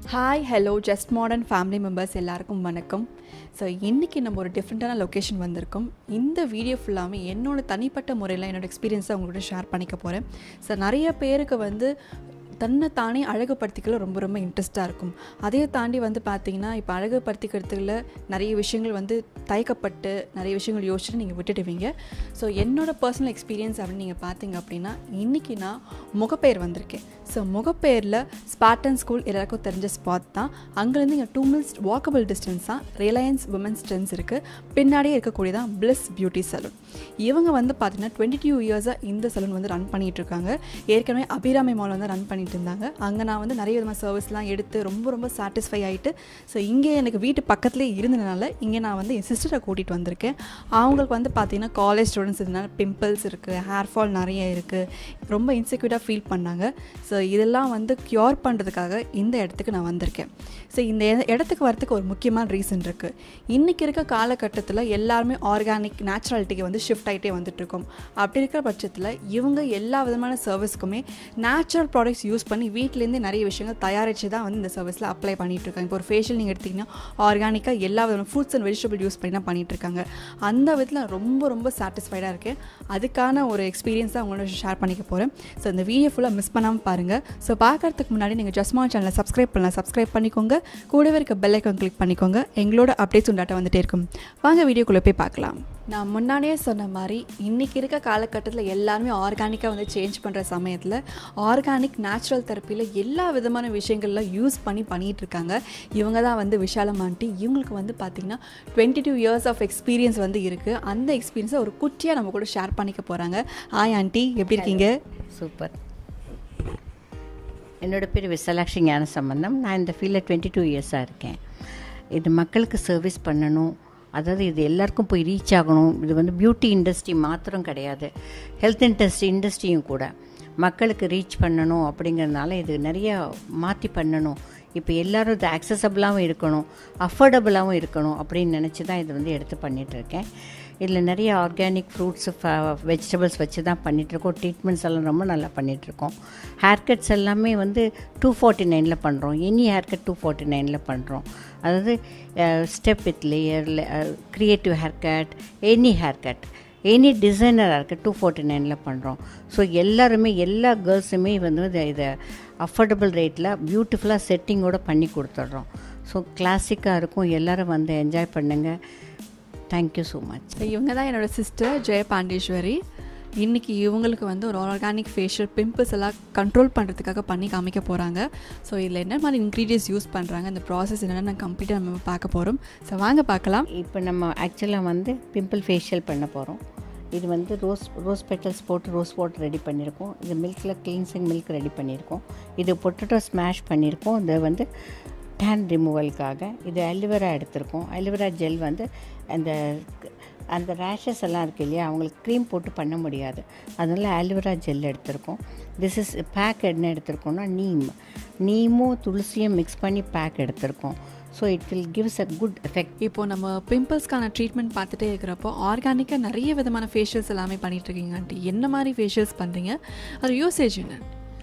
hi hello just modern family members எல்லாருக்கும் வணக்கம் so இன்றைக்கி நம்ம ஒரு டிஃப்ரெண்ட்டான லொக்கேஷன் வந்திருக்கோம் இந்த வீடியோ ஃபுல்லாமே என்னோட தனிப்பட்ட முறையில் என்னோடய எக்ஸ்பீரியன்ஸை உங்களோட ஷேர் பண்ணிக்க போகிறேன் ஸோ நிறைய பேருக்கு வந்து தன்னை தானே அழகுபடுத்திக்கல ரொம்ப ரொம்ப இன்ட்ரெஸ்ட்டாக இருக்கும் அதே தாண்டி வந்து பார்த்திங்கன்னா இப்போ அழகுபடுத்திக்கிறதுல நிறைய விஷயங்கள் வந்து தயக்கப்பட்டு நிறைய விஷயங்கள் யோசிச்சுட்டு நீங்கள் விட்டுடுவீங்க ஸோ என்னோட பர்சனல் எக்ஸ்பீரியன்ஸ் அப்படின்னு நீங்கள் பார்த்தீங்க அப்படின்னா இன்றைக்கி நான் முகப்பெயர் வந்திருக்கேன் ஸோ முகப்பெயரில் ஸ்பாட்டன் ஸ்கூல் எல்லாருக்கும் தெரிஞ்ச ஸ்பாட் தான் அங்கேருந்து இங்கே டூ மினிட்ஸ் வாக்கபிள் டிஸ்டன்ஸ் தான் ரிலையன்ஸ் உமன்ஸ் ட்ரெண்ட்ஸ் இருக்குது பின்னாடியே இருக்கக்கூடிய தான் பிளிஸ் பியூட்டி சலூன் இவங்க வந்து பார்த்தீங்கன்னா டுவெண்ட்டி டூ இயர்ஸாக இந்த சலூன் வந்து ரன் பண்ணிகிட்டு இருக்காங்க ஏற்கனவே அபிராமி மால் வந்து ரன் பண்ணிட்டு இருந்தாங்க அங்கே நான் வந்து நிறைய விதமான சர்வீஸ்லாம் எடுத்து ரொம்ப ரொம்ப சாட்டிஸ்ஃபை ஆகிட்டு ஸோ இங்கே எனக்கு வீட்டு பக்கத்துலேயே இருந்ததுனால இங்கே நான் வந்து என் சிஸ்டரை கூட்டிகிட்டு வந்திருக்கேன் அவங்களுக்கு வந்து பார்த்தீங்கன்னா காலேஜ் ஸ்டூடெண்ட்ஸ் இதனால பிம்பிள்ஸ் இருக்குது ஹேர் ஃபால் நிறைய இருக்குது ரொம்ப இன்செக்யூர்டாக ஃபீல் பண்ணாங்க ஸோ இதெல்லாம் வந்து க்யூர் பண்ணுறதுக்காக இந்த இடத்துக்கு நான் வந்திருக்கேன் ஸோ இந்த இட- இடத்துக்கு வரத்துக்கு ஒரு முக்கியமான ரீசன் இருக்குது இன்றைக்கி இருக்க காலகட்டத்தில் எல்லாருமே ஆர்கானிக் நேச்சுராலிட்டிக்கு வந்து ஷிஃப்ட் ஆகிட்டே வந்துட்டுருக்கோம் அப்படி இருக்கிற பட்சத்தில் இவங்க எல்லா விதமான சர்வீஸ்க்குமே நேச்சுரல் ப்ராடக்ட்ஸ் யூஸ் பண்ணி வீட்டிலேருந்தே நிறைய விஷயங்கள் தயாரித்து தான் வந்து இந்த சர்வீஸில் அப்ளை பண்ணிட்டு இருக்காங்க இப்போ ஒரு ஃபேஷியல் நீங்கள் எடுத்திங்கன்னா ஆர்கானிக்காக எல்லா விதமான ஃப்ரூட்ஸ் அண்ட் வெஜிடபிள் யூஸ் பண்ணி தான் பண்ணிட்டு இருக்காங்க அந்த விதத்தில் நான் ரொம்ப ரொம்ப சாட்டிஸ்ஃபைடாக இருக்கேன் அதுக்கான ஒரு எக்ஸ்பீரியன்ஸ் தான் உங்களோட ஷேர் பண்ணிக்க போகிறேன் ஸோ இந்த வீடியோ ஃபுல்லாக மிஸ் பண்ணாமல் பாருங்கள் ஸோ பார்க்கறதுக்கு முன்னாடி நீங்கள் ஜஸ்மா சேனலை சப்ஸ்கிரைப் பண்ணலாம் சப்ஸ்கிரைப் பண்ணிக்கோங்க கூடவே இருக்க பெல் ஐக்கான் கிளிக் பண்ணிக்கோங்க எங்களோட அப்டேட்ஸ் உண்டாட்ட வந்துட்டே இருக்கும் வாங்க வீடியோக்குள்ளே போய் பார்க்கலாம் நான் முன்னாடியே சொன்ன மாதிரி இன்றைக்கி இருக்க காலகட்டத்தில் எல்லாருமே ஆர்கானிக்காக வந்து சேஞ்ச் பண்ணுற சமயத்தில் ஆர்கானிக் நேச்சுரல் தெரப்பியில் எல்லா விதமான விஷயங்கள்லாம் யூஸ் பண்ணி பண்ணிகிட்டு இருக்காங்க இவங்க தான் வந்து விஷாலம் ஆண்டி இவங்களுக்கு வந்து பார்த்திங்கன்னா twenty two years of experience வந்து இருக்குது அந்த எக்ஸ்பீரியன்ஸை ஒரு குட்டியாக நம்ம கூட ஷேர் பண்ணிக்க போகிறாங்க ஆய் ஆண்டி எப்படி இருக்கீங்க சூப்பர் என்னோட பேர் விசாலாட்சி ஞான சம்பந்தம் நான் இந்த ஃபீல்டில் டுவெண்ட்டி டூ இயர்ஸாக இருக்கேன் இது மக்களுக்கு சர்வீஸ் பண்ணணும் அதாவது இது எல்லாருக்கும் போய் ரீச் ஆகணும் இது வந்து பியூட்டி இண்டஸ்ட்ரி மாத்திரம் கிடையாது ஹெல்த் இண்டஸ்ட்ரி இண்டஸ்ட்ரியும் கூட மக்களுக்கு ரீச் பண்ணணும் அப்படிங்கிறதுனால இது நிறைய மாற்றி பண்ணணும் இப்போ எல்லாரும் இது accessible-ஆவும் இருக்கணும் அஃபோர்டபுளாகவும் இருக்கணும் அப்படின்னு நினச்சி தான் இது வந்து எடுத்து பண்ணிகிட்ருக்கேன் இதில் நிறைய ஆர்கானிக் ஃப்ரூட்ஸ் வெஜிடபிள்ஸ் வச்சு தான் பண்ணிகிட்ருக்கோம் ட்ரீட்மெண்ட்ஸ் எல்லாம் ரொம்ப நல்லா பண்ணிகிட்ருக்கோம் ஹேர் கட்ஸ் எல்லாமே வந்து டூ ஃபார்ட்டி நைனில் பண்ணுறோம் any hair cut two forty நைனில் பண்ணுறோம் அதாவது step with layer creative hair cut any hair cut any டிசைனராக இருக்குது டூ ஃபார்ட்டி நைனில் பண்ணுறோம் ஸோ எல்லாருமே எல்லா கேர்ள்ஸுமே வந்து இதை இதை அஃபோர்டபுள் ரேட்டில் பியூட்டிஃபுல்லாக செட்டிங்கோட பண்ணி கொடுத்துட்றோம் ஸோ கிளாசிக்காக இருக்கும் எல்லோரும் வந்து என்ஜாய் பண்ணுங்கள் தேங்க்யூ ஸோ மச் ஸோ இவங்க தான் என்னோட சிஸ்டர் ஜெய பாண்டேஸ்வரி இன்றைக்கி இவங்களுக்கு வந்து ஒரு ஆர்கானிக் ஃபேஷியல் பிம்பிள்ஸ் எல்லாம் கண்ட்ரோல் பண்ணுறதுக்காக பண்ணி காமிக்க போகிறாங்க ஸோ இதில் என்ன மாதிரி இன்க்ரீடியன்ஸ் யூஸ் பண்ணுறாங்க இந்த ப்ராசஸ் என்னென்னு கம்ப்ளீட்டாக நம்ம பார்க்க போகிறோம் ஸோ வாங்க பார்க்கலாம் இப்போ நம்ம ஆக்சுவலாக வந்து பிம்பிள் ஃபேஷியல் பண்ண போகிறோம் இது வந்து ரோஸ் ரோஸ் பெட்டல்ஸ் போட்டு ரோஸ் வாட்டர் ரெடி பண்ணியிருக்கோம் இது மில்கில் கிளீன்சிங் மில்க் ரெடி பண்ணியிருக்கோம் இது பொட்டேட்டோ ஸ்மாஷ் பண்ணியிருக்கோம் இது வந்து டேன் ரிமூவலுக்காக இது அலிவரா எடுத்திருக்கோம் அலிவரா ஜெல் வந்து அந்த அந்த ரேஷஸ் எல்லாம் இருக்கு இல்லையா அவங்களுக்கு க்ரீம் போட்டு பண்ண முடியாது அதனால் ஆலிவரா ஜெல் எடுத்திருக்கோம் திஸ் இஸ் பேக் என்ன எடுத்திருக்கோம்னா நீம் நீமும் துளசியும் மிக்ஸ் பண்ணி பேக் எடுத்திருக்கோம் so it will gives a good effect இப்போ நம்ம பிம்பிள்ஸ்க்கான ட்ரீட்மெண்ட் பார்த்துட்டே இருக்கிறப்போ ஆர்கானிக்காக நிறைய விதமான ஃபேஷியல்ஸ் எல்லாமே பண்ணிட்டு இருக்கீங்க ஆண்டி என்ன மாதிரி ஃபேஷியல்ஸ் பண்ணுறீங்க அது யூசேஜ் என்ன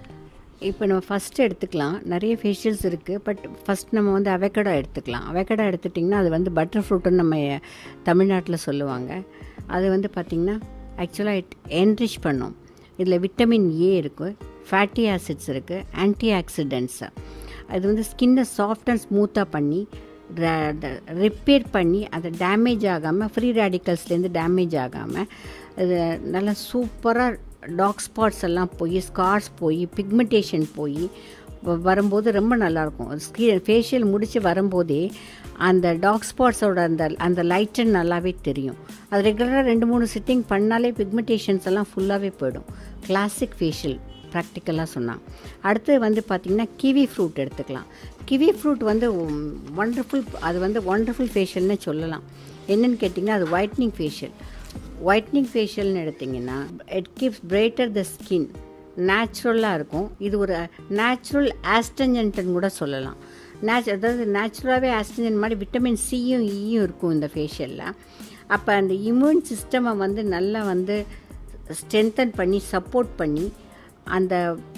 இப்போ நம்ம ஃபஸ்ட்டு எடுத்துக்கலாம் நிறைய ஃபேஷியல்ஸ் இருக்குது பட் ஃபஸ்ட் நம்ம வந்து அவகடா எடுத்துக்கலாம் அவகடா எடுத்துட்டிங்கன்னா அது வந்து பட்டர் ஃப்ரூட்டுன்னு நம்ம தமிழ்நாட்டில் சொல்லுவாங்க அது வந்து பார்த்திங்கன்னா ஆக்சுவலாக இட் என்ரிச் பண்ணும் இதில் விட்டமின் ஏ இருக்குது ஃபேட்டி ஆசிட்ஸ் இருக்குது ஆன்டி ஆக்சிடென்ட்ஸு அது வந்து ஸ்கின்னை சாஃப்ட் அண்ட் ஸ்மூத்தாக பண்ணி ரிப்பேர் பண்ணி அதை டேமேஜ் ஆகாமல் ஃப்ரீ ரேடிக்கல்ஸ்லேருந்து டேமேஜ் ஆகாமல் இது நல்லா சூப்பராக டாக் ஸ்பாட்ஸ் எல்லாம் போய் ஸ்கார்ஸ் போய் பிக்மெண்டேஷன் போய் வ- வரும்போது ரொம்ப நல்லாயிருக்கும் ஸ்கின் ஃபேஷியல் முடித்து வரும்போதே அந்த டாக் ஸ்பாட்ஸோட அந்த அந்த லைட்டன் நல்லாவே தெரியும் அது ரெகுலராக ரெண்டு மூணு சிட்டிங் பண்ணாலே பிக்மெண்டேஷன்ஸ் எல்லாம் ஃபுல்லாகவே போயிடும் கிளாசிக் ஃபேஷியல் ப்ராக்டிக்கலாக சொன்னான் அடுத்து வந்து பார்த்திங்கன்னா கிவி ஃப்ரூட் எடுத்துக்கலாம் கிவி ஃப்ரூட் வந்து ஒண்டர்ஃபுல் அது வந்து ஒண்டர்ஃபுல் ஃபேஷியல்னு சொல்லலாம் என்னன்னு கேட்டிங்கன்னா அது ஒயிட்னிங் ஃபேஷியல் ஒயிட்னிங் ஃபேஷியல்னு எடுத்திங்கன்னா it keeps brighter the skin நேச்சுரலாக இருக்கும் இது ஒரு நேச்சுரல் ஆஸ்டஞ்சன்ட்னு கூட சொல்லலாம் நேச் அதாவது நேச்சுரலாகவே ஆஸ்டஞ்சன் மாதிரி விட்டமின் சியும் ஈயும் இருக்கும் இந்த ஃபேஷியலில் அப்போ அந்த இம்யூன் சிஸ்டமை வந்து நல்லா வந்து ஸ்ட்ரென்தன் பண்ணி சப்போர்ட் பண்ணி அந்த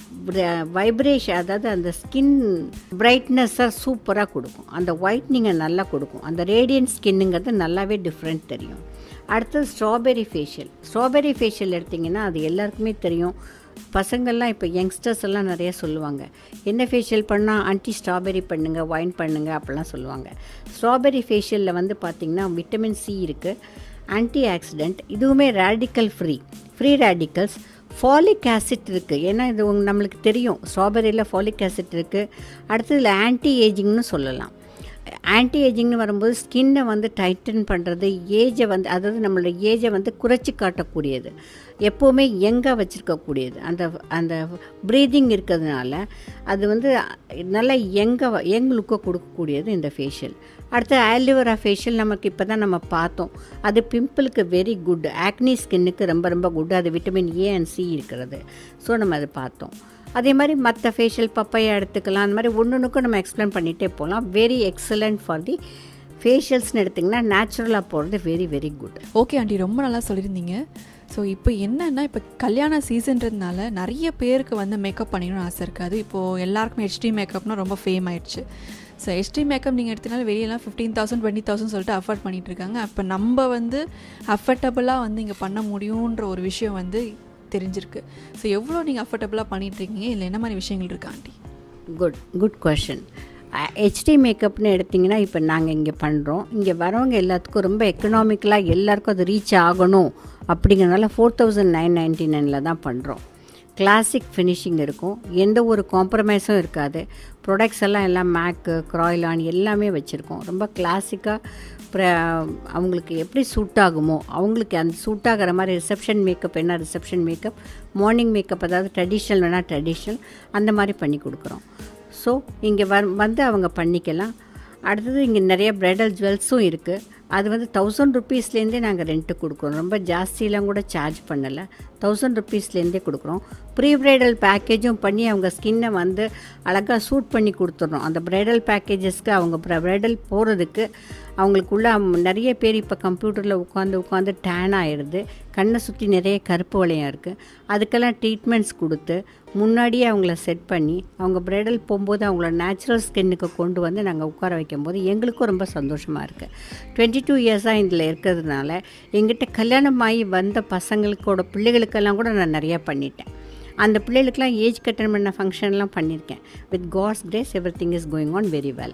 வைப்ரேஷன் அதாவது அந்த ஸ்கின் பிரைட்னஸை சூப்பராக கொடுக்கும் அந்த ஒயிட்னிங்கை நல்லா கொடுக்கும் அந்த ரேடியன்ட் ஸ்கின்னுங்கிறது நல்லாவே டிஃப்ரெண்ட் தெரியும் அடுத்தது ஸ்ட்ராபெரி ஃபேஷியல் ஸ்ட்ராபெரி ஃபேஷியல் எடுத்திங்கன்னா அது எல்லாருக்குமே தெரியும் பசங்கள்லாம் இப்போ யங்ஸ்டர்ஸ் எல்லாம் நிறைய சொல்லுவாங்க என்ன ஃபேஷியல் பண்ணால் ஆன்டி ஸ்ட்ராபெரி பண்ணுங்கள் ஒயின் பண்ணுங்கள் அப்படிலாம் சொல்லுவாங்க ஸ்ட்ராபெரி ஃபேஷியலில் வந்து பார்த்திங்கன்னா விட்டமின் சி இருக்குது ஆன்டி ஆக்சிடெண்ட் இதுவுமே radical free free radicals folic acid இருக்குது ஏன்னா இது உங்க- நம்மளுக்கு தெரியும் ஸ்ட்ராபெரியில் ஃபாலிக் ஆசிட் இருக்குது அடுத்ததில் ஆன்டி ஏஜிங்னு சொல்லலாம் ஆன்டி ஏஜிங்னு வரும்போது ஸ்கின்னை வந்து டைட்டன் பண்ணுறது ஏஜை வந்து அதாவது நம்மளோட ஏஜை வந்து குறைச்சி காட்டக்கூடியது எப்போவுமே யங்காக வச்சுருக்கக்கூடியது அந்த அந்த ப்ரீதிங் இருக்கிறதுனால அது வந்து நல்ல யங்காக யங் லுக்கை கொடுக்கக்கூடியது இந்த ஃபேஷியல் அடுத்து ஆலிவரா ஃபேஷியல் நமக்கு இப்போ தான் நம்ம பார்த்தோம் அது பிம்பிளுக்கு வெரி குட் ஆக்னி ஸ்கின்னுக்கு ரொம்ப ரொம்ப குட் அது விட்டமின் ஏ அண்ட் சி இருக்கிறது ஸோ நம்ம அதை பார்த்தோம் அதே மாதிரி மற்ற ஃபேஷியல் பப்பையா எடுத்துக்கலாம் அந்த மாதிரி ஒன்று ஒன்றுக்கும் நம்ம எக்ஸ்பிளைன் பண்ணிகிட்டே போகலாம் வெரி எக்ஸலண்ட் ஃபார் தி ஃபேஷியல்ஸ்னு எடுத்திங்கன்னா நேச்சுரலாக போகிறது very very good okay aunty ரொம்ப நல்லா சொல்லியிருந்தீங்க ஸோ இப்போ என்னன்னா இப்போ கல்யாண சீசன்றதுனால நிறைய பேருக்கு வந்து மேக்கப் பண்ணிக்கணும்னு ஆசை இருக்காது இப்போது எல்லாருக்குமே ஹெச்டி மேக்கப்னா ரொம்ப ஃபேம் ஆயிடுச்சு ஸோ ஹெச்டி மேக்கப் நீங்கள் எடுத்தனால வெளியெல்லாம் ஃபிஃப்டீன் தௌசண்ட் டுவெண்ட்டி தௌசண்ட் சொல்லிட்டு அஃபோர்ட் பண்ணிட்டு இருக்காங்க அப்போ நம்ம வந்து அஃபர்டபுளாக வந்து இங்கே பண்ண முடியுன்ற ஒரு விஷயம் வந்து தெரிஞ்சிருக்கு ஸோ எவ்வளோ நீங்கள் அஃபர்டபுளாக பண்ணிட்டு இருக்கீங்க இல்லை என்ன மாதிரி விஷயங்கள் இருக்கா aunty good good question HD மேக்கப்னு எடுத்திங்கன்னா இப்போ நாங்கள் இங்கே பண்ணுறோம் இங்கே வரவங்க எல்லாத்துக்கும் ரொம்ப எக்கனாமிக்கலாக எல்லாருக்கும் அது ரீச் ஆகணும் அப்படிங்கிறனால ஃபோர் தௌசண்ட் நைன் நைன்ட்டி நைனில் தான் பண்ணுறோம் கிளாசிக் ஃபினிஷிங் இருக்கும் எந்த ஒரு காம்ப்ரமைஸும் இருக்காது ப்ராடக்ட்ஸ் எல்லாம் எல்லாம் மேக்கு க்ராய்லான் எல்லாமே வச்சுருக்கோம் ரொம்ப கிளாசிக்காக அவங்களுக்கு எப்படி சூட் ஆகுமோ அவங்களுக்கு அந்த சூட் ஆகிற மாதிரி ரிசப்ஷன் மேக்கப் என்ன ரிசப்ஷன் மேக்கப் மார்னிங் மேக்கப் அதாவது ட்ரெடிஷ்னல் வேணால் ட்ரெடிஷ்னல் அந்த மாதிரி பண்ணி கொடுக்குறோம் ஸோ இங்கே வ வந்து அவங்க பண்ணிக்கலாம் அடுத்தது இங்கே நிறைய ப்ரைடல் ஜுவல்ஸும் இருக்குது அது வந்து தௌசண்ட் ருப்பீஸ்லேருந்தே நாங்கள் ரெண்ட்டு கொடுக்குறோம் ரொம்ப ஜாஸ்தியெலாம் கூட சார்ஜ் பண்ணலை தௌசண்ட் ருப்பீஸ்லேருந்தே கொடுக்குறோம் ப்ரீ ப்ரைடல் பேக்கேஜும் பண்ணி அவங்க ஸ்கின்னை வந்து அழகாக சூட் பண்ணி கொடுத்துட்றோம் அந்த ப்ரைடல் பேக்கேஜஸ்க்கு அவங்க ப்ரைடல் போகிறதுக்கு அவங்களுக்குள்ள நிறைய பேர் இப்போ கம்ப்யூட்டரில் உட்காந்து உட்காந்து டேன் ஆயிடுது கண்ணை சுற்றி நிறைய கருப்பு வளையம் இருக்குது அதுக்கெல்லாம் ட்ரீட்மெண்ட்ஸ் கொடுத்து முன்னாடியே அவங்கள செட் பண்ணி அவங்க ப்ரைடல் போகும்போது அவங்கள நேச்சுரல் ஸ்கின்னுக்கு கொண்டு வந்து நாங்கள் உட்கார வைக்கும்போது எங்களுக்கும் ரொம்ப சந்தோஷமாக இருக்குது டுவெண்ட்டி டூ இயர்ஸாக இதில் இருக்கிறதுனால எங்கிட்ட கல்யாணம் ஆகி வந்த பசங்களுக்கோட பிள்ளைகளுக்கெல்லாம் கூட நான் நிறையா பண்ணிட்டேன் அந்த பிள்ளைகளுக்கெல்லாம் ஏஜ் கட்டன் பண்ண ஃபங்க்ஷன்லாம் பண்ணியிருக்கேன் with God's grace everything is going on very well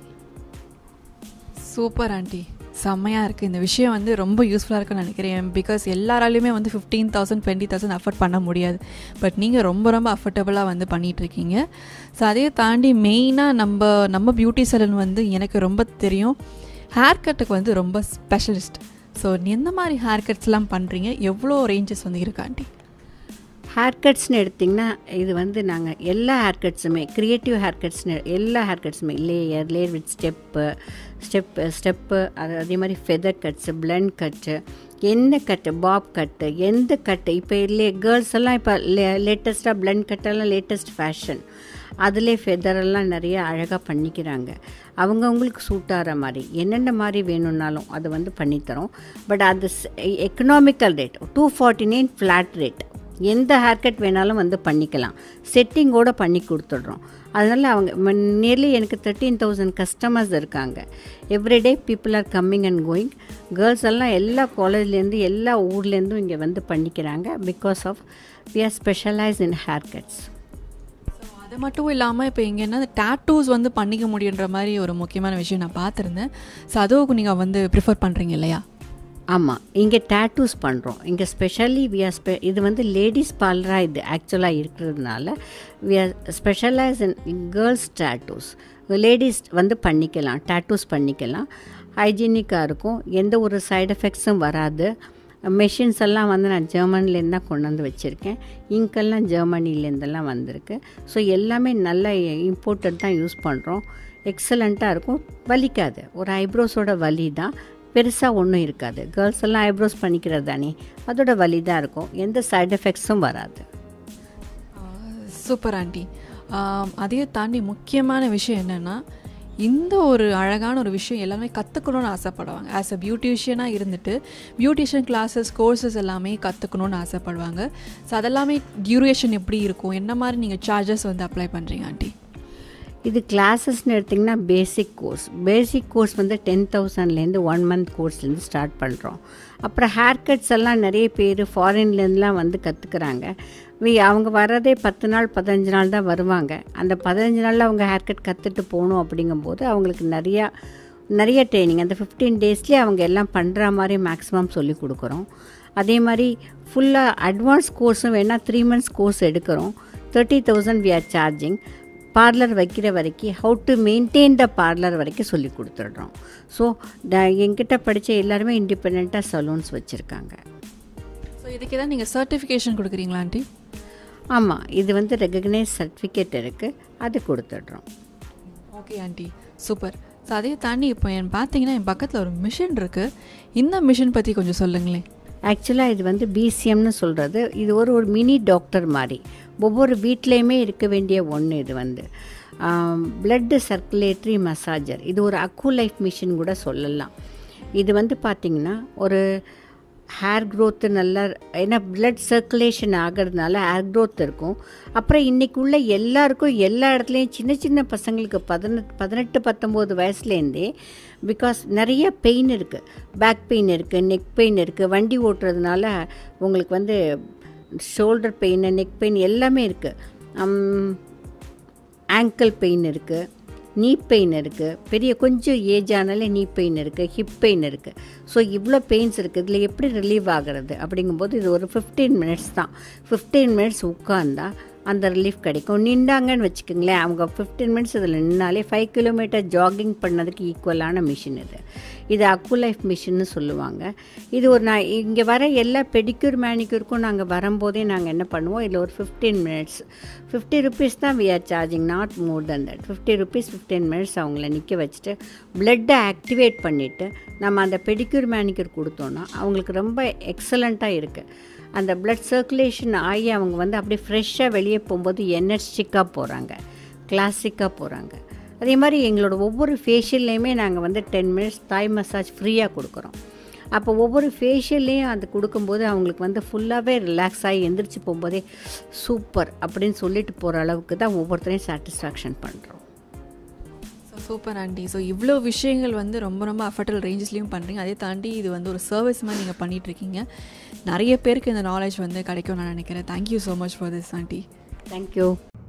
super aunty செம்மையாக இருக்குது இந்த விஷயம் வந்து ரொம்ப யூஸ்ஃபுல்லாக இருக்குன்னு நினைக்கிறேன் பிகாஸ் எல்லாராலையுமே வந்து fifteen thousand twenty thousand afford பண்ண முடியாது பட் நீங்கள் ரொம்ப ரொம்ப அஃபோர்டபுளாக வந்து பண்ணிகிட்ருக்கீங்க ஸோ அதையே தாண்டி மெயினாக நம்ம நம்ம பியூட்டி சலூன் வந்து எனக்கு ரொம்ப தெரியும் ஹேர் கட்டுக்கு வந்து ரொம்ப ஸ்பெஷலிஸ்ட் ஸோ எந்த மாதிரி ஹேர் கட்ஸ்லாம் பண்ணுறீங்க எவ்வளோ ரேஞ்சஸ் வந்து இருக்கா ஆண்டி ஹேர் கட்ஸ்னு எடுத்திங்கன்னா இது வந்து நாங்கள் எல்லா ஹேர் கட்ஸுமே க்ரியேட்டிவ் ஹேர் கட்ஸ்னு எல்லா ஹேர் கட்ஸுமே layer layer with step step step அது அதே மாதிரி ஃபெதர் கட்ஸு பிளண்ட் கட்டு என்ன கட்டு பாப் கட்டு எந்த கட்டு இப்போ இல்லை கேர்ள்ஸ் எல்லாம் இப்போ லே லேட்டஸ்ட்டாக பிளண்ட் கட்டெல்லாம் லேட்டஸ்ட் ஃபேஷன் அதிலே ஃபெதரெல்லாம் நிறைய அழகாக பண்ணிக்கிறாங்க அவங்கவுங்களுக்கு சூட் ஆகிற மாதிரி என்னென்ன மாதிரி வேணும்னாலும் அதை வந்து பண்ணித்தரோம் பட் அது economical rate two forty nine flat rate எந்த ஹேர் கட் வேணாலும் வந்து பண்ணிக்கலாம் செட்டிங்கோடு பண்ணி கொடுத்துட்றோம் அதனால் அவங்க நியர்லி எனக்கு தேர்ட்டீன் தௌசண்ட் கஸ்டமர்ஸ் இருக்காங்க everyday people are coming and going girls எல்லாம் எல்லா காலேஜ்லேருந்து எல்லா ஊர்லேருந்தும் இங்கே வந்து பண்ணிக்கிறாங்க because of we are specialise in hair cuts so அது மட்டும் இல்லாமல் இப்போ இங்கே என்ன டேட்டூஸ் வந்து பண்ணிக்க முடியுன்ற மாதிரி ஒரு முக்கியமான விஷயம் நான் பார்த்துருந்தேன் ஸோ அதுவும் நீங்கள் வந்து ப்ரிஃபர் பண்ணுறீங்க இல்லையா ஆமாம் இங்கே டேட்டூஸ் பண்ணுறோம் இங்கே ஸ்பெஷலி வி ஆர் ஸ்பெ இது வந்து லேடிஸ் பார்லராக இது ஆக்சுவலாக இருக்கிறதுனால we are specialise in girls tattoos ladies வந்து பண்ணிக்கலாம் டேட்டூஸ் பண்ணிக்கலாம் ஹைஜீனிக்காக இருக்கும் எந்த ஒரு சைடு எஃபெக்ட்ஸும் வராது மெஷின்ஸ் எல்லாம் வந்து நான் ஜெர்மனிலேருந்து தான் கொண்டு வந்து வச்சுருக்கேன் இங்கெல்லாம் ஜெர்மனிலேருந்தெல்லாம் வந்திருக்கு ஸோ எல்லாமே நல்ல இம்போர்ட்டட் தான் யூஸ் பண்ணுறோம் எக்ஸலண்ட்டாக இருக்கும் வலிக்காது ஒரு ஐப்ரோஸோட வலி தான் பெருசாக ஒன்றும் இருக்காது கேர்ள்ஸ் எல்லாம் ஐப்ரோஸ் பண்ணிக்கிறது தானே அதோட வலி தான் இருக்கும் எந்த சைடு எஃபெக்ட்ஸும் வராது சூப்பர் ஆண்டி அதையே தாண்டி முக்கியமான விஷயம் என்னென்னா இந்த ஒரு அழகான ஒரு விஷயம் எல்லாமே கற்றுக்கணும்னு ஆசைப்படுவாங்க ஆஸ் அ பியூட்டிஷியனாக இருந்துட்டு பியூட்டிஷியன் கிளாஸஸ் கோர்சஸ் எல்லாமே கற்றுக்கணும்னு ஆசைப்படுவாங்க ஸோ அதெல்லாமே டியூரேஷன் எப்படி இருக்கும் என்ன மாதிரி நீங்கள் சார்ஜஸ் வந்து அப்ளை பண்ணுறீங்க ஆண்டி இது கிளாஸஸ்னு எடுத்திங்கன்னா பேசிக் கோர்ஸ் பேசிக் கோர்ஸ் வந்து டென் தௌசண்ட்லேருந்து ஒன் மந்த் கோர்ஸ்லேருந்து ஸ்டார்ட் பண்ணுறோம் அப்புறம் ஹேர் கட்ஸ் எல்லாம் நிறைய பேர் ஃபாரின்லேருந்துலாம் வந்து கற்றுக்குறாங்க வி அவங்க வர்றதே பத்து நாள் பதினஞ்சு நாள் தான் வருவாங்க அந்த பதினஞ்சு நாளில் அவங்க ஹேர் கட் கற்றுட்டு போகணும் அப்படிங்கும்போது அவங்களுக்கு நிறையா நிறைய ட்ரைனிங் அந்த ஃபிஃப்டீன் டேஸ்லேயே அவங்க எல்லாம் பண்ணுற மாதிரி மேக்ஸிமம் சொல்லி கொடுக்குறோம் அதே மாதிரி ஃபுல்லாக அட்வான்ஸ் கோர்ஸும் வேணால் த்ரீ மந்த்ஸ் கோர்ஸ் எடுக்கிறோம் thirty thousand we are charging parlour வைக்கிற வரைக்கும் how to maintain the parlour வரைக்கும் சொல்லி கொடுத்துட்றோம் ஸோ என்கிட்ட படித்த எல்லாருமே இண்டிபெண்ட்டாக சலூன்ஸ் வச்சுருக்காங்க ஸோ இதுக்கு தான் நீங்கள் சர்டிஃபிகேஷன் கொடுக்குறீங்களா ஆண்டி ஆமாம் இது வந்து ரெகக்னைஸ் சர்டிஃபிகேட் இருக்குது அது கொடுத்துட்றோம் ஓகே ஆண்டி சூப்பர் ஸோ அதே தாண்டி இப்போ என் பார்த்தீங்கன்னா என் பக்கத்தில் ஒரு மிஷின் இருக்குது இந்த மிஷின் பற்றி கொஞ்சம் சொல்லுங்களேன் ஆக்சுவலாக இது வந்து பிசிஎம்னு சொல்கிறது இது ஒரு ஒரு மினி டாக்டர் மாதிரி ஒவ்வொரு வீட்லேயுமே இருக்க வேண்டிய ஒன்று இது வந்து பிளட்டு சர்க்குலேட்டரி மசாஜர் இது ஒரு அக்கு லைஃப் மிஷின் கூட சொல்லலாம் இது வந்து பார்த்திங்கன்னா ஒரு ஹேர் க்ரோத்து நல்லா ஏன்னா பிளட் சர்க்குலேஷன் ஆகிறதுனால ஹேர் க்ரோத் இருக்கும் அப்புறம் இன்றைக்கி உள்ள எல்லாருக்கும் எல்லா இடத்துலையும் சின்ன சின்ன பசங்களுக்கு பதினெட்டு பதினெட்டு பத்தொம்போது வயசுலேருந்தே பிகாஸ் நிறைய பெயின் இருக்குது பேக் பெயின் இருக்குது நெக் பெயின் இருக்குது வண்டி ஓட்டுறதுனால உங்களுக்கு வந்து ஷோல்டர் பெயின் நெக் பெயின் எல்லாமே இருக்குது ஆங்கிள் பெயின் இருக்குது நீ பெயின் இருக்குது பெரிய கொஞ்சம் ஏஜ் ஆனாலே நீ பெயின் இருக்குது ஹிப் பெயின் இருக்குது ஸோ இவ்வளோ பெயின்ஸ் இருக்குது இதில் எப்படி ரிலீவ் ஆகிறது அப்படிங்கும்போது இது ஒரு ஃபிஃப்டீன் மினிட்ஸ் தான் ஃபிஃப்டீன் மினிட்ஸ் உட்காந்தா அந்த ரிலீஃப் கிடைக்கும் நின்றாங்கன்னு வச்சுக்கோங்களேன் அவங்க ஃபிஃப்டீன் மினிட்ஸ் இதில் நின்னாலே ஃபைவ் கிலோமீட்டர் ஜாகிங் பண்ணதுக்கு ஈக்குவலான மிஷின் இது இது அக்கு லைஃப் மிஷின்னு சொல்லுவாங்க இது ஒரு நான் இங்கே வர எல்லா பெடிக்யூர் மேனிக்யூருக்கும் நாங்கள் வரும்போதே நாங்கள் என்ன பண்ணுவோம் இதில் ஒரு ஃபிஃப்டீன் மினிட்ஸ் ஃபிஃப்டி ருபீஸ் தான் we are charging not more then that fifty rupees fifteen minutes அவங்கள நிற்க வச்சுட்டு பிளட்டை ஆக்டிவேட் பண்ணிவிட்டு நம்ம அந்த பெடிக்யூர் மேனிக்யூர் கொடுத்தோன்னா அவங்களுக்கு ரொம்ப எக்ஸலண்ட்டாக இருக்குது அந்த பிளட் சர்க்குலேஷன் ஆகி அவங்க வந்து அப்படியே ஃப்ரெஷ்ஷாக வெளியே போகும்போது எனர்ஜிக்காக போகிறாங்க கிளாசிக்காக போகிறாங்க அதே மாதிரி எங்களோட ஒவ்வொரு ஃபேஷியல்லையுமே நாங்கள் வந்து டென் மினிட்ஸ் தாய் மசாஜ் ஃப்ரீயாக கொடுக்குறோம் அப்போ ஒவ்வொரு ஃபேஷியல்லையும் அது கொடுக்கும்போது அவங்களுக்கு வந்து ஃபுல்லாகவே ரிலாக்ஸ் ஆகி எந்திரிச்சு போகும்போதே சூப்பர் அப்படின்னு சொல்லிட்டு போகிற அளவுக்கு தான் ஒவ்வொருத்தரையும் சாட்டிஸ்ஃபேக்ஷன் பண்ணுறோம் ஸோ சூப்பர் ஆண்டி ஸோ இவ்வளோ விஷயங்கள் வந்து ரொம்ப ரொம்ப அஃபர்டல் ரேஞ்சஸ்லேயும் பண்ணுறீங்க அதே தாண்டி இது வந்து ஒரு சர்வீஸ் மாதிரி நீங்கள் பண்ணிகிட்ருக்கீங்க நிறைய பேருக்கு இந்த நாலேஜ் வந்து கிடைக்கும் நான் நினைக்கிறேன் thank you so much for this aunty thank you